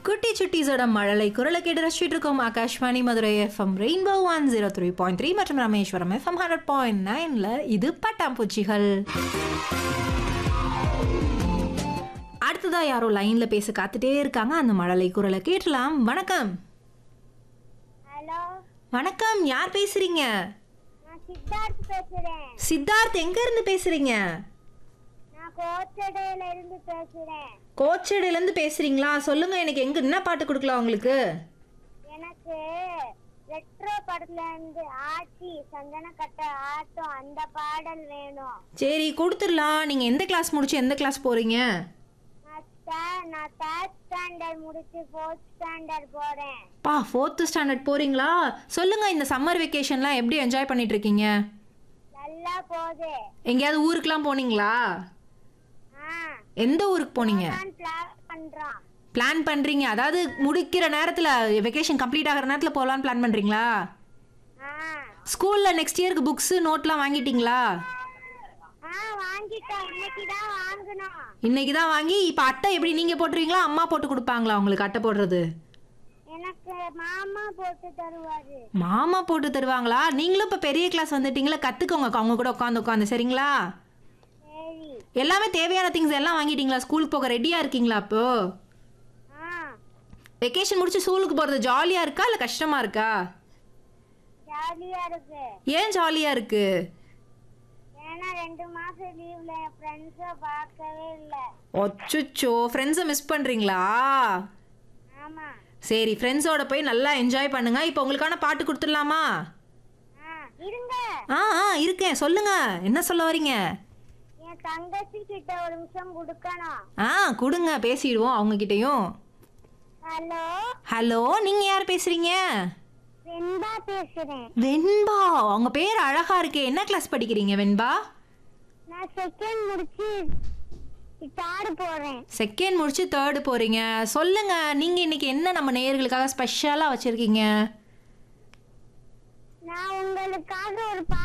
குட்டி சுட்டீஸோட மழலை குரலை கேட்டு ரசிச்சுட்டு இருக்கோம் Akashvani Madurai FM rainbow one zero three point three மற்றும் ராமேஸ்வரம் எஃப்எம் ஹண்ட்ரட் பாயிண்ட் நைன்ல இது பட்டாம்பூச்சிகள் அடுத்ததா யாரோ லைன்ல பேச காத்துட்டே இருக்காங்க அந்த மழலை குரலை கேட்டலாம் வணக்கம் ஹலோ வணக்கம் யார் பேசுறீங்க நான் சித்தார்த் பேசுறேன் சித்தார்த் எங்க இருந்து பேசுறீங்க நான் கோச்சடையில இருந்து பேசுறேன் கோச்சடையில இருந்து பேசுறீங்களா சொல்லுங்க எனக்கு எங்க என்ன பாட்டு கொடுக்கலாம் உங்களுக்கு எனக்கு ரெட்ரோ படத்துல இருந்து ஆச்சி சந்தன கட்ட ஆட்டம் அந்த பாடல் வேணும் சரி கொடுத்துடலாம் நீங்க எந்த கிளாஸ் முடிச்சு எந்த கிளாஸ் போறீங்க நான் third- நான் தேர்ட் ஸ்டாண்டர்ட் முடிச்சு ஃபோர்த் ஸ்டாண்டர்ட் போறேன் பா ஃபோர்த்து ஸ்டாண்டர்ட் போறீங்களா சொல்லுங்க இந்த சம்மர் வெக்கேஷன்லாம் எப்படி என்ஜாய் பண்ணிட்டு இருக்கீங்க நல்லா போகுது எங்கேயாவது ஊருக்குலாம் போனீங்களா ஆ எந்த ஊருக்கு போனீங்க நான் பிளான் பண்றோம் பிளான் பண்றீங்க அதாவது முடிக்கிற நேரத்துல வெக்கேஷன் கம்ப்ளீட் ஆகிற நேரத்துல போகலான்னு பிளான் பண்றீங்களா ஆ ஸ்கூல்ல நெக்ஸ்ட் இயருக்கு புக்ஸ் நோட்லாம் வாங்கிட்டீங்களா ஆ வாங்கிட்டோம் இன்னைக்கு தான் வாங்கணும் இன்னைக்கு தான் வாங்கி இப்போ அட்டை எப்படி நீங்க போட்டுருவீங்களா அம்மா போட்டு கொடுப்பாங்களா உங்களுக்கு அட்டை போடுறது எனக்கு மாமா போட்டு தருவாரு மாமா போட்டு தருவாங்களா நீங்களும் இப்போ பெரிய கிளாஸ் வந்துட்டீங்களா கத்துக்கோங்க அவங்க கூட உட்காந்து உட்காந்து சரிங்களா சரி எல்லாமே தேவையான திங்ஸ் எல்லாம் வாங்கிட்டீங்களா ஸ்கூலுக்கு போக ரெடியா இருக்கீங்களா அப்போ ஆ வெக்கேஷன் முடிச்சு ஸ்கூலுக்கு போறது ஜாலியா இருக்கா இல்ல கஷ்டமா இருக்கா ஜாலியா இருக்கு ஏன் ஜாலியா இருக்கு ஏன்னா ரெண்டு மாசம் லீவ்ல என் ஃப்ரெண்ட்ஸ பார்க்கவே இல்ல ஒச்சுச்சோ ஃப்ரெண்ட்ஸை மிஸ் பண்றீங்களா ஆமா சரி ஃப்ரெண்ட்ஸோட போய் நல்லா என்ஜாய் பண்ணுங்க இப்போ உங்களுக்கான பாட்டு கொடுத்துடலாமா ஆ இருங்க ஆ ஆ இருக்கேன் சொல்லுங்க என்ன சொல்ல வரீங்க என் தங்கச்சி கிட்ட ஒரு நிமிஷம் கொடுக்கணும் ஆ கொடுங்க பேசிடுவோம் அவங்க கிட்டயும் ஹலோ ஹலோ நீங்க யார் பேசுறீங்க வெண்பா பேசுறேன் வெண்பா உங்க பேர் அழகா இருக்கே என்ன கிளாஸ் படிக்கிறீங்க வெண்பா நான் செகண்ட் முடிச்சு தாடு போறேன் செகண்ட் முடிச்சு தேர்டு போறீங்க சொல்லுங்க நீங்க இன்னைக்கு என்ன நம்ம நேயர்களுக்காக ஸ்பெஷலா வச்சிருக்கீங்க நான் உங்களுக்காக ஒரு பா